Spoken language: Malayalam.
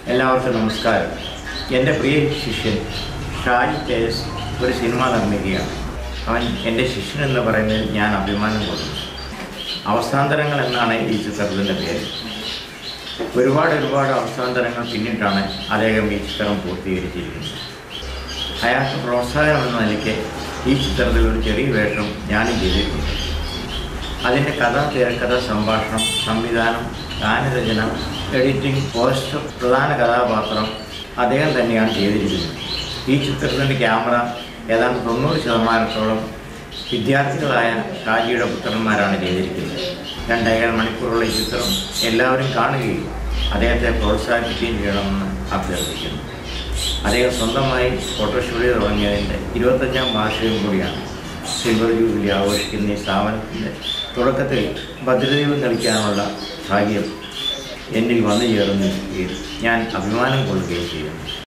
എല്ലാവർക്കും നമസ്കാരം എൻ്റെ പ്രിയ ശിഷ്യൻ ഷാജി തേജസ് ഒരു സിനിമ നിർമ്മിക്കുകയാണ് അവൻ എൻ്റെ ശിഷ്യൻ എന്ന് പറയുന്നതിൽ ഞാൻ അഭിമാനം കൊള്ളുന്നു അവസ്ഥാന്തരങ്ങൾ എന്നാണ് ഈ ചിത്രത്തിൻ്റെ പേര് ഒരുപാട് ഒരുപാട് അവസ്ഥാന്തരങ്ങൾ പിന്നിട്ടാണ് അദ്ദേഹം ഈ ചിത്രം പൂർത്തീകരിച്ചിരിക്കുന്നത് അയാൾക്ക് പ്രോത്സാഹനം എന്ന നിലയ്ക്ക് ഈ ചിത്രത്തിൽ ഒരു ചെറിയ വേഷം ഞാനും ചെയ്തിട്ടുണ്ട് അതിൻ്റെ കഥ തിരക്കഥ സംഭാഷണം സംവിധാനം ഗാനരചന എഡിറ്റിംഗ് പോസ്റ്റർ പ്രധാന കഥാപാത്രം അദ്ദേഹം തന്നെയാണ് ചെയ്തിരിക്കുന്നത് ഈ ചിത്രത്തിൻ്റെ ക്യാമറ ഏതാണ്ട് തൊണ്ണൂറ് ശതമാനത്തോളം വിദ്യാർത്ഥികളായ ഷാജിയുടെ പുത്രന്മാരാണ് ചെയ്തിരിക്കുന്നത് രണ്ടേകാൽ മണിക്കൂറുള്ള ഈ ചിത്രം എല്ലാവരും കാണുകയും അദ്ദേഹത്തെ പ്രോത്സാഹിപ്പിക്കുകയും ചെയ്യണമെന്ന് അഭ്യർത്ഥിക്കുന്നു അദ്ദേഹം സ്വന്തമായി ഫോട്ടോഷൂട്ട് തുടങ്ങിയതിൻ്റെ ഇരുപത്തഞ്ചാം വാർഷികം കൂടിയാണ് സിൽവർ ജൂബിലി ആഘോഷിക്കുന്ന ഈ സ്ഥാപനത്തിൻ്റെ തുടക്കത്തിൽ ഭദ്രദീപം കളിക്കാനുള്ള ഭാഗ്യം എന്നിൽ വന്നു ചേർന്ന് ഞാൻ അഭിമാനം കൊള്ളുകയും ചെയ്യുന്നു